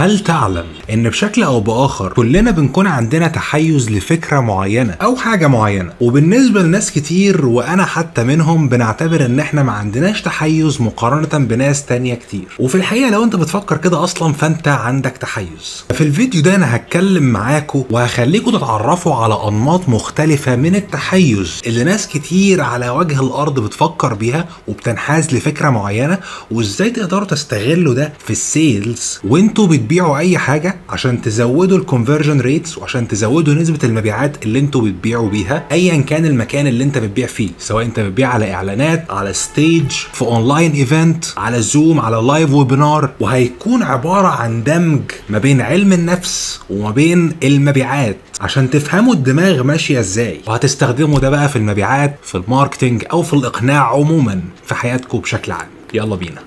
هل تعلم ان بشكل او باخر كلنا بنكون عندنا تحيز لفكره معينه او حاجه معينه وبالنسبه لناس كتير وانا حتى منهم بنعتبر ان احنا ما عندناش تحيز مقارنه بناس تانية كتير وفي الحقيقه لو انت بتفكر كده اصلا فانت عندك تحيز في الفيديو ده انا هتكلم معاكم وهخليكم تتعرفوا على انماط مختلفه من التحيز اللي ناس كتير على وجه الارض بتفكر بيها وبتنحاز لفكره معينه وازاي تقدروا تستغلوا ده في السيلز وانتوا بتبيعوا اي حاجه عشان تزودوا الكونفرجن ريتس وعشان تزودوا نسبه المبيعات اللي انتوا بتبيعوا بيها ايا كان المكان اللي انت بتبيع فيه سواء انت بتبيع على اعلانات على ستيج في اونلاين ايفنت على زوم على لايف ويبينار وهيكون عباره عن دمج ما بين علم النفس وما بين المبيعات عشان تفهموا الدماغ ماشيه ازاي وهتستخدموا ده بقى في المبيعات في الماركتينج او في الاقناع عموما في حياتكم بشكل عام يلا بينا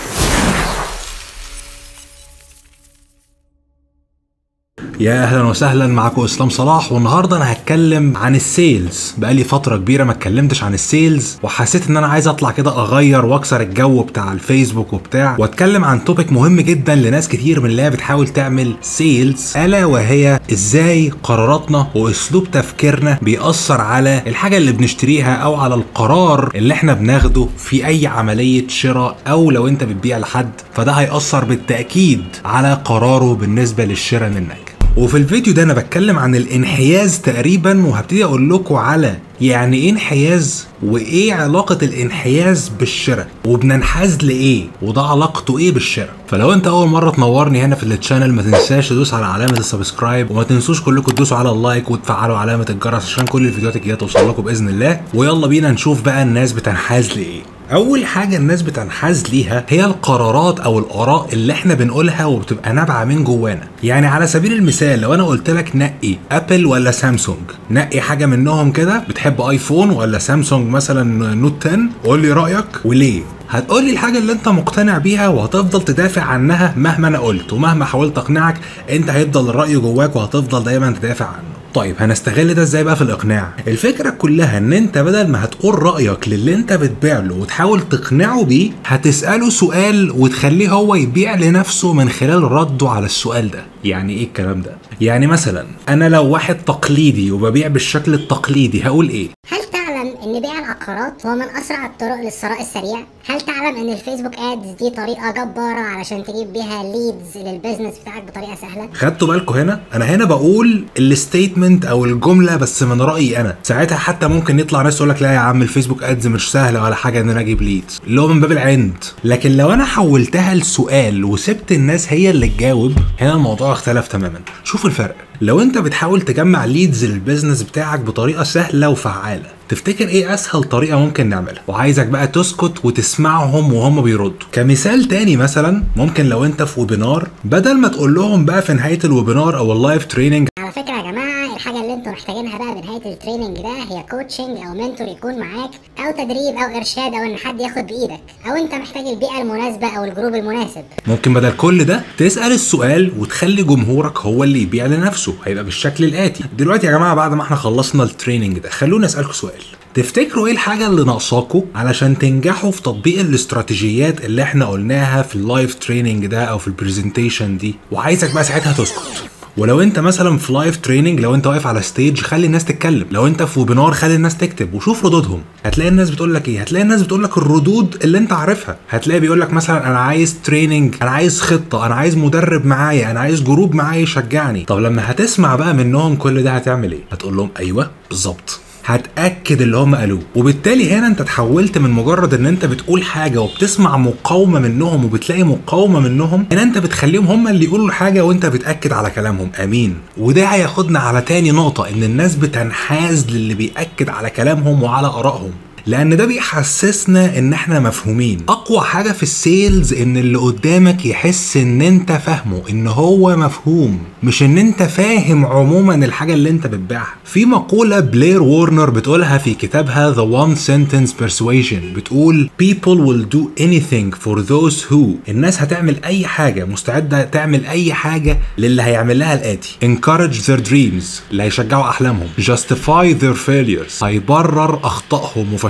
يا اهلا وسهلا معاكم اسلام صلاح والنهارده انا هتكلم عن السيلز بقالي فتره كبيره ما اتكلمتش عن السيلز وحسيت ان انا عايز اطلع كده اغير واكسر الجو بتاع الفيسبوك وبتاع واتكلم عن توبيك مهم جدا لناس كتير من اللي هي بتحاول تعمل سيلز الا وهي ازاي قراراتنا واسلوب تفكيرنا بيأثر على الحاجه اللي بنشتريها او على القرار اللي احنا بناخده في اي عمليه شراء او لو انت بتبيع لحد فده هيأثر بالتاكيد على قراره بالنسبه للشراء منك وفي الفيديو ده انا بتكلم عن الانحياز تقريبا وهبتدي اقول لكم على يعني ايه انحياز وايه علاقة الانحياز بالشراء وبننحاز لايه وده علاقته ايه بالشراء فلو انت اول مرة تنورني هنا في التشانل ما تنساش تدوس على علامة السبسكرايب وما تنسوش كلكم تدوسوا على اللايك وتفعلوا علامة الجرس عشان كل الفيديوهات الجاية توصل لكم باذن الله ويلا بينا نشوف بقى الناس بتنحاز لايه اول حاجه الناس بتنحاز ليها هي القرارات او الاراء اللي احنا بنقولها وبتبقى نابعه من جوانا يعني على سبيل المثال لو انا قلت لك نقي ابل ولا سامسونج نقي حاجه منهم كده بتحب ايفون ولا سامسونج مثلا نوت 10 قول لي رايك وليه هتقول لي الحاجه اللي انت مقتنع بيها وهتفضل تدافع عنها مهما انا قلت ومهما حاولت اقنعك انت هيفضل الراي جواك وهتفضل دايما تدافع عنه طيب هنستغل ده ازاي بقى في الاقناع الفكره كلها ان انت بدل ما هتقول رايك للي انت بتبيع له وتحاول تقنعه بيه هتساله سؤال وتخليه هو يبيع لنفسه من خلال رده على السؤال ده يعني ايه الكلام ده يعني مثلا انا لو واحد تقليدي وببيع بالشكل التقليدي هقول ايه هل تعلم ان بيع العقارات هو من اسرع الطرق للثراء السريع؟ هل تعلم ان الفيسبوك ادز دي طريقه جباره علشان تجيب بيها ليدز للبيزنس بتاعك بطريقه سهله؟ خدتوا بالكم هنا انا هنا بقول الستيتمنت او الجمله بس من رايي انا ساعتها حتى ممكن يطلع ناس يقول لك لا يا عم الفيسبوك ادز مش سهله ولا حاجه ان انا اجيب ليدز اللي هو من باب العند لكن لو انا حولتها لسؤال وسبت الناس هي اللي تجاوب هنا الموضوع اختلف تماما شوف الفرق لو انت بتحاول تجمع ليدز للبيزنس بتاعك بطريقه سهله وفعاله تفتكر ايه اسهل طريقه ممكن نعملها وعايزك بقى تسكت وتسمعهم وهم بيردوا كمثال تاني مثلا ممكن لو انت في ويبينار بدل ما تقول لهم بقى في نهايه الويبينار او اللايف تريننج على فكره يا جماعه الحاجه اللي انتوا محتاجينها بقى بنهايه التريننج ده هي كوتشنج او منتور يكون معاك او تدريب او ارشاد او ان حد ياخد بايدك او انت محتاج البيئه المناسبه او الجروب المناسب ممكن بدل كل ده تسال السؤال وتخلي جمهورك هو اللي يبيع لنفسه هيبقى بالشكل الاتي دلوقتي يا جماعه بعد ما احنا خلصنا التريننج ده خلونا اسالكم سؤال تفتكروا ايه الحاجة اللي ناقصاكوا علشان تنجحوا في تطبيق الاستراتيجيات اللي احنا قلناها في اللايف تريننج ده او في البرزنتيشن دي وعايزك بقى ساعتها تسكت ولو انت مثلا في لايف تريننج لو انت واقف على ستيج خلي الناس تتكلم لو انت في ويبينار خلي الناس تكتب وشوف ردودهم هتلاقي الناس بتقول لك ايه هتلاقي الناس بتقول لك الردود اللي انت عارفها هتلاقي بيقول لك مثلا انا عايز تريننج انا عايز خطه انا عايز مدرب معايا انا عايز جروب معايا يشجعني طب لما هتسمع بقى منهم كل ده هتعمل ايه هتقول لهم ايوه بالظبط هتاكد اللي هم قالوه وبالتالي هنا انت اتحولت من مجرد ان انت بتقول حاجه وبتسمع مقاومه منهم وبتلاقي مقاومه منهم هنا انت بتخليهم هم اللي يقولوا الحاجه وانت بتاكد على كلامهم امين وده هياخدنا على تاني نقطه ان الناس بتنحاز للي بياكد على كلامهم وعلى ارائهم لان ده بيحسسنا ان احنا مفهومين اقوى حاجه في السيلز ان اللي قدامك يحس ان انت فاهمه ان هو مفهوم مش ان انت فاهم عموما الحاجه اللي انت بتبيعها في مقوله بلير وورنر بتقولها في كتابها The One Sentence Persuasion بتقول people will do anything for those who الناس هتعمل اي حاجه مستعده تعمل اي حاجه للي هيعمل لها الاتي encourage their dreams اللي هيشجعوا احلامهم justify their failures هيبرر اخطائهم وفشلهم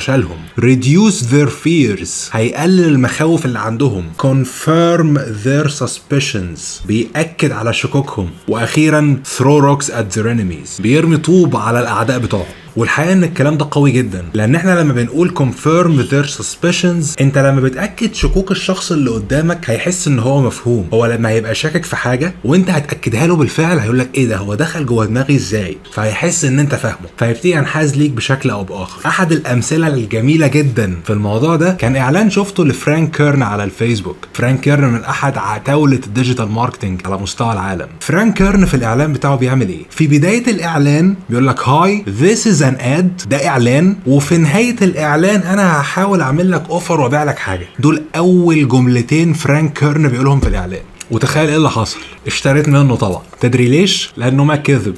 فشلهم reduce their fears هيقلل المخاوف اللي عندهم confirm their suspicions بيأكد على شكوكهم واخيرا throw rocks at their enemies بيرمي طوب على الاعداء بتوعهم والحقيقه ان الكلام ده قوي جدا لان احنا لما بنقول confirm their suspicions انت لما بتاكد شكوك الشخص اللي قدامك هيحس ان هو مفهوم هو لما هيبقى شاكك في حاجه وانت هتاكدها له بالفعل هيقول لك ايه ده هو دخل جوه دماغي ازاي فهيحس ان انت فاهمه فيبتدي ينحاز ليك بشكل او باخر احد الامثله الجميله جدا في الموضوع ده كان اعلان شفته لفرانك كيرن على الفيسبوك فرانك كيرن من احد عتاوله الديجيتال ماركتنج على مستوى العالم فرانك كيرن في الاعلان بتاعه بيعمل ايه في بدايه الاعلان بيقول لك هاي ذيس از ان اد ده اعلان وفي نهايه الاعلان انا هحاول اعمل لك اوفر وابيع لك حاجه دول اول جملتين فرانك كيرن بيقولهم في الاعلان وتخيل ايه اللي حصل اشتريت منه طبعا تدري ليش لانه ما كذب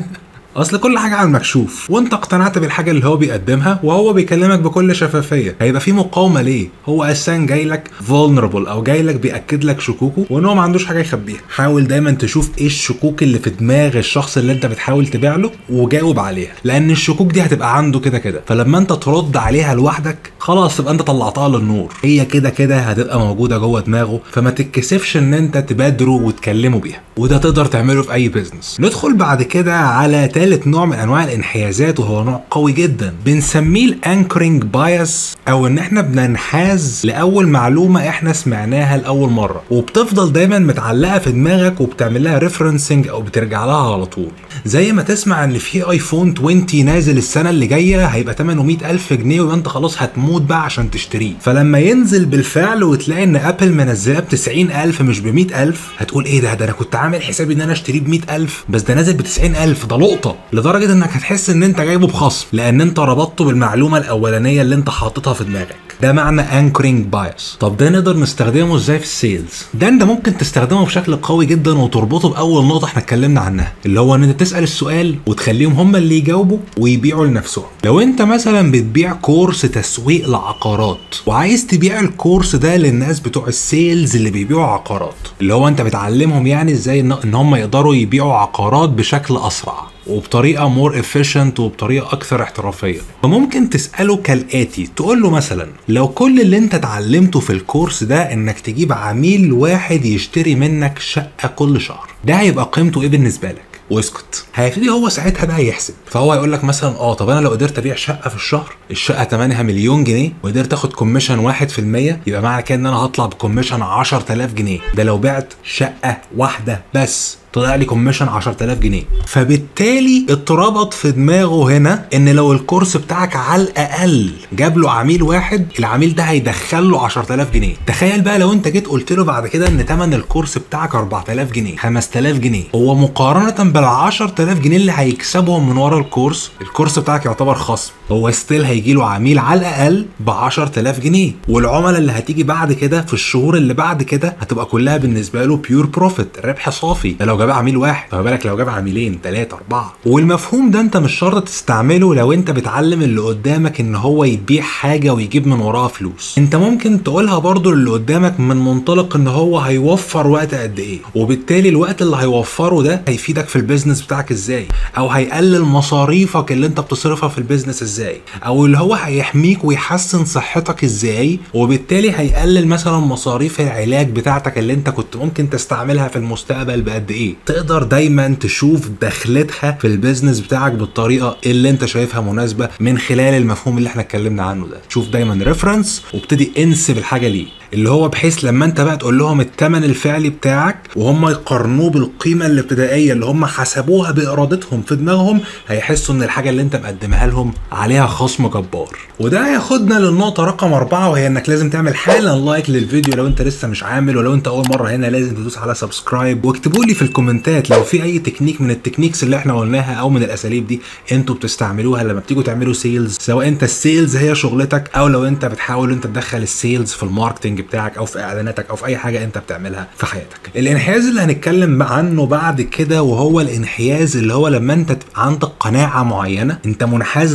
اصل كل حاجه على المكشوف وانت اقتنعت بالحاجه اللي هو بيقدمها وهو بيكلمك بكل شفافيه هيبقى في مقاومه ليه هو اساسا جاي لك vulnerable او جاي لك بياكد لك شكوكه وان هو ما عندوش حاجه يخبيها حاول دايما تشوف ايه الشكوك اللي في دماغ الشخص اللي انت بتحاول تبيع له وجاوب عليها لان الشكوك دي هتبقى عنده كده كده فلما انت ترد عليها لوحدك خلاص تبقى انت طلعتها للنور هي كده كده هتبقى موجوده جوه دماغه فما تتكسفش ان انت تبادره وتكلمه بيها وده تقدر تعمله في اي بيزنس ندخل بعد كده على ثالث نوع من انواع الانحيازات وهو نوع قوي جدا بنسميه الانكرينج بايس او ان احنا بننحاز لاول معلومه احنا سمعناها لاول مره وبتفضل دايما متعلقه في دماغك وبتعمل لها ريفرنسنج او بترجع لها على طول زي ما تسمع ان في ايفون 20 نازل السنه اللي جايه هيبقى ثمنه 100000 جنيه ويبقى انت خلاص هتموت بقى عشان تشتريه فلما ينزل بالفعل وتلاقي ان ابل منزلاه ب 90000 مش ب 100000 هتقول ايه ده ده انا كنت عامل حسابي ان انا اشتريه ب 100000 بس ده نازل ب 90000 ده لقطه لدرجه انك هتحس ان انت جايبه بخصم لان انت ربطته بالمعلومه الاولانيه اللي انت حاططها في دماغك ده معنى انكرينج بايس طب ده نقدر نستخدمه ازاي في السيلز ده انت ممكن تستخدمه بشكل قوي جدا وتربطه باول نقطه احنا اتكلمنا عنها اللي هو ان انت تسال السؤال وتخليهم هم اللي يجاوبوا ويبيعوا لنفسهم لو انت مثلا بتبيع كورس تسويق لعقارات وعايز تبيع الكورس ده للناس بتوع السيلز اللي بيبيعوا عقارات اللي هو انت بتعلمهم يعني ازاي ان إن هم يقدروا يبيعوا عقارات بشكل اسرع وبطريقه مور افيشنت وبطريقه اكثر احترافيه فممكن تساله كالاتي تقول له مثلا لو كل اللي انت اتعلمته في الكورس ده انك تجيب عميل واحد يشتري منك شقه كل شهر ده هيبقى قيمته ايه بالنسبه لك واسكت هيبتدي هو ساعتها بقى يحسب فهو هيقول لك مثلا اه طب انا لو قدرت ابيع شقه في الشهر الشقه ثمنها مليون جنيه وقدرت اخد كوميشن 1% يبقى معنى كده ان انا هطلع بكوميشن 10000 جنيه ده لو بعت شقه واحده بس طلع لي كوميشن 10000 جنيه فبالتالي اتربط في دماغه هنا ان لو الكورس بتاعك على الاقل جاب له عميل واحد العميل ده هيدخل له 10000 جنيه تخيل بقى لو انت جيت قلت له بعد كده ان ثمن الكورس بتاعك 4000 جنيه 5000 جنيه هو مقارنه بال 10000 جنيه اللي هيكسبهم من ورا الكورس الكورس بتاعك يعتبر خصم هو ستيل هيجي له عميل على الاقل ب 10000 جنيه والعملاء اللي هتيجي بعد كده في الشهور اللي بعد كده هتبقى كلها بالنسبه له بيور بروفيت ربح صافي ده لو جاب عميل واحد فما بالك لو جاب عميلين ثلاثه اربعه والمفهوم ده انت مش شرط تستعمله لو انت بتعلم اللي قدامك ان هو يبيع حاجه ويجيب من وراها فلوس انت ممكن تقولها برضو اللي قدامك من منطلق ان هو هيوفر وقت قد ايه وبالتالي الوقت اللي هيوفره ده هيفيدك في البيزنس بتاعك ازاي او هيقلل مصاريفك اللي انت بتصرفها في البيزنس ازاي او اللي هو هيحميك ويحسن صحتك ازاي وبالتالي هيقلل مثلا مصاريف العلاج بتاعتك اللي انت كنت ممكن تستعملها في المستقبل بقد ايه تقدر دايما تشوف دخلتها في البيزنس بتاعك بالطريقه اللي انت شايفها مناسبه من خلال المفهوم اللي احنا اتكلمنا عنه ده تشوف دايما ريفرنس وابتدي انسب الحاجه ليه اللي هو بحيث لما انت بقى تقول لهم الثمن الفعلي بتاعك وهم يقارنوه بالقيمه الابتدائيه اللي هم حسبوها بارادتهم في دماغهم هيحسوا ان الحاجه اللي انت مقدمها لهم عليها خصم جبار وده هياخدنا للنقطه رقم أربعة وهي انك لازم تعمل حالا لايك للفيديو لو انت لسه مش عامل ولو انت اول مره هنا لازم تدوس على سبسكرايب واكتبوا لي في الكومنتات لو في اي تكنيك من التكنيكس اللي احنا قلناها او من الاساليب دي انتوا بتستعملوها لما بتيجوا تعملوا سيلز سواء انت السيلز هي شغلتك او لو انت بتحاول انت تدخل السيلز في الماركتنج بتاعك او في اعلاناتك او في اي حاجه انت بتعملها في حياتك الانحياز اللي هنتكلم عنه بعد كده وهو الانحياز اللي هو لما انت تبقى عندك قناعه معينه انت منحاز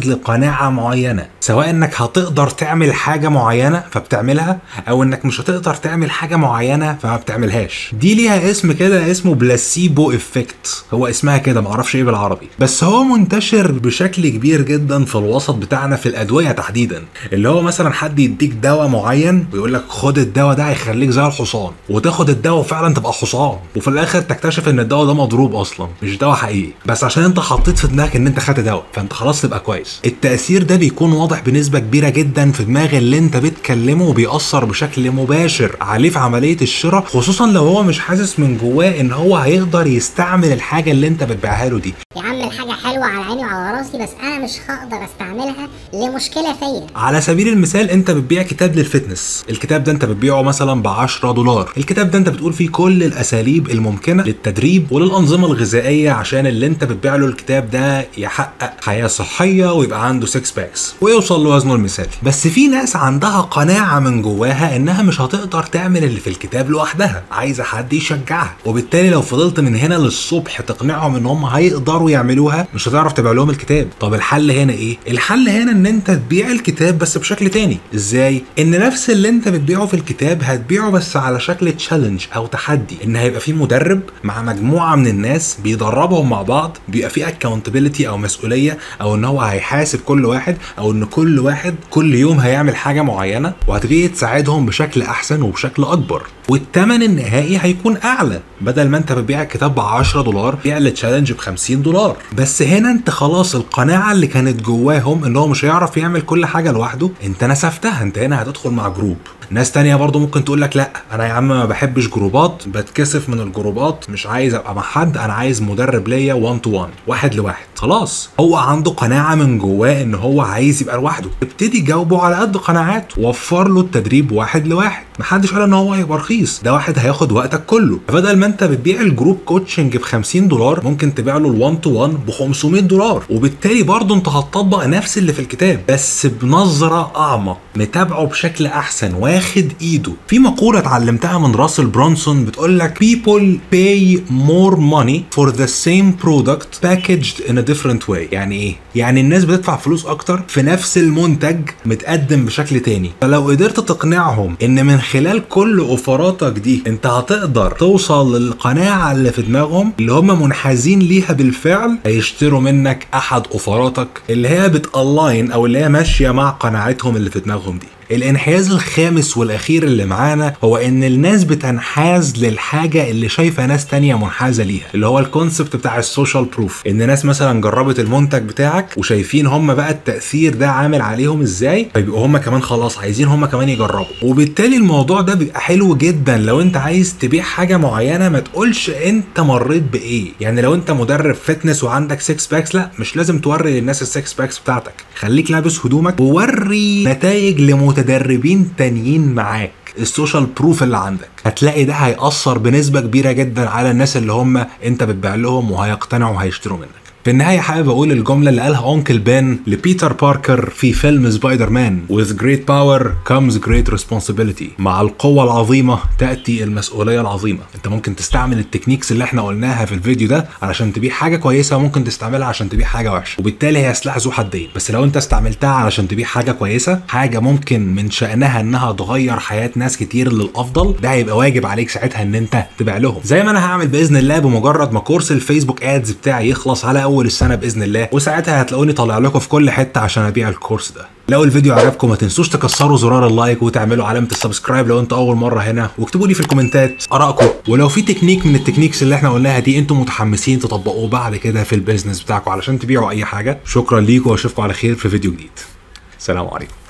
قناعه معينه سواء انك هتقدر تعمل حاجه معينه فبتعملها او انك مش هتقدر تعمل حاجه معينه فما بتعملهاش دي ليها اسم كده اسمه بلاسيبو افكت هو اسمها كده معرفش ايه بالعربي بس هو منتشر بشكل كبير جدا في الوسط بتاعنا في الادويه تحديدا اللي هو مثلا حد يديك دواء معين ويقول لك خد الدواء ده هيخليك زي الحصان وتاخد الدواء وفعلا تبقى حصان وفي الاخر تكتشف ان الدواء ده مضروب اصلا مش دواء حقيقي بس عشان انت حطيت في دماغك ان انت خدت دواء فانت خلاص تبقى كويس التاثير ده بيكون واضح بنسبه كبيره جدا في دماغ اللي انت بتكلمه وبيأثر بشكل مباشر عليه في عمليه الشراء خصوصا لو هو مش حاسس من جواه ان هو هيقدر يستعمل الحاجه اللي انت بتبيعها له دي يا عم الحاجة حلوة على عيني وعلى راسي بس أنا مش هقدر أستعملها لمشكلة فيا على سبيل المثال انت بتبيع كتاب للفتنس الكتاب ده انت بتبيعه مثلا ب 10 دولار الكتاب ده انت بتقول فيه كل الاساليب الممكنه للتدريب وللانظمه الغذائيه عشان اللي انت بتبيع له الكتاب ده يحقق حياه صحيه ويبقى عنده 6 باكس ويوصل لوزنه المثالي بس في ناس عندها قناعه من جواها انها مش هتقدر تعمل اللي في الكتاب لوحدها عايزه حد يشجعها وبالتالي لو فضلت من هنا للصبح تقنعهم ان هم هيقدروا يعملوها مش هتعرف تبيع لهم الكتاب طب الحل هنا ايه الحل هنا ان انت تبيع الكتاب بس بشكل تاني ازاي ان نفس اللي انت بتبيعه في الكتاب هتبيعه بس على شكل تشالنج او تحدي ان هيبقى في مدرب مع مجموعه من الناس بيدربهم مع بعض بيبقى في اكونتبيلتي او مسؤوليه او ان هو هيحاسب كل واحد او ان كل واحد كل يوم هيعمل حاجه معينه وهتبتدي تساعدهم بشكل احسن وبشكل اكبر والثمن النهائي هيكون اعلى بدل ما انت بتبيع الكتاب ب 10 دولار بيع التشالنج ب 50 دولار بس هنا انت خلاص القناعه اللي كانت جواهم ان هو مش هيعرف يعمل كل حاجه لوحده انت نسفتها انت هنا هتدخل مع جروب ناس تانية برضو ممكن تقول لك لا انا يا عم ما بحبش جروبات بتكسف من الجروبات مش عايز ابقى مع حد انا عايز مدرب ليا 1 تو 1 واحد لواحد خلاص هو عنده قناعه من جواه ان هو عايز يبقى لوحده ابتدي جاوبه على قد قناعاته وفر له التدريب واحد لواحد محدش قال ان هو هيبقى رخيص ده واحد هياخد وقتك كله فبدل ما انت بتبيع الجروب كوتشنج ب 50 دولار ممكن تبيع له ال1 تو 1 ب 500 دولار وبالتالي برضه انت هتطبق نفس اللي في الكتاب بس بنظره اعمق متابعه بشكل احسن واخد ايده في مقوله اتعلمتها من راسل برونسون بتقول لك people pay more money for the same product packaged in a different way يعني ايه يعني الناس بتدفع فلوس اكتر في نفس المنتج متقدم بشكل تاني فلو قدرت تقنعهم ان من خلال كل اوفراتك دي انت هتقدر توصل للقناعه اللي في دماغهم اللي هم منحازين ليها بالفعل هيشتروا منك احد اوفراتك اللي هي بتالاين او اللي هي ماشيه مع قناعتهم اللي في دماغهم دي الانحياز الخامس والاخير اللي معانا هو ان الناس بتنحاز للحاجه اللي شايفه ناس تانية منحازه ليها اللي هو الكونسبت بتاع السوشيال بروف ان ناس مثلا جربت المنتج بتاعك وشايفين هم بقى التاثير ده عامل عليهم ازاي فيبقوا هم كمان خلاص عايزين هم كمان يجربوا وبالتالي الموضوع ده بيبقى حلو جدا لو انت عايز تبيع حاجه معينه ما تقولش انت مريت بايه يعني لو انت مدرب فتنس وعندك 6 باكس لا مش لازم توري للناس ال 6 باكس بتاعتك خليك لابس هدومك ووري نتائج لمتدربين تانيين معاك السوشيال بروف اللي عندك هتلاقي ده هيأثر بنسبة كبيرة جدا على الناس اللي هم انت بتبيع لهم وهيقتنعوا وهيشتروا منك في النهاية حابب أقول الجملة اللي قالها أونكل بن لبيتر باركر في فيلم سبايدر مان With great power comes great responsibility مع القوة العظيمة تأتي المسؤولية العظيمة أنت ممكن تستعمل التكنيكس اللي احنا قلناها في الفيديو ده علشان تبيع حاجة كويسة وممكن تستعملها عشان تبيع حاجة وحشة وبالتالي هي سلاح ذو حدين بس لو أنت استعملتها علشان تبيع حاجة كويسة حاجة ممكن من شأنها إنها تغير حياة ناس كتير للأفضل ده هيبقى واجب عليك ساعتها إن أنت تبيع لهم زي ما أنا هعمل بإذن الله بمجرد ما كورس الفيسبوك ادز بتاعي يخلص على أول اول السنه باذن الله وساعتها هتلاقوني طالع لكم في كل حته عشان ابيع الكورس ده لو الفيديو عجبكم ما تنسوش تكسروا زرار اللايك وتعملوا علامه السبسكرايب لو انت اول مره هنا واكتبوا لي في الكومنتات ارائكم ولو في تكنيك من التكنيكس اللي احنا قلناها دي انتم متحمسين تطبقوه بعد كده في البيزنس بتاعكم علشان تبيعوا اي حاجه شكرا ليكم واشوفكم على خير في فيديو جديد سلام عليكم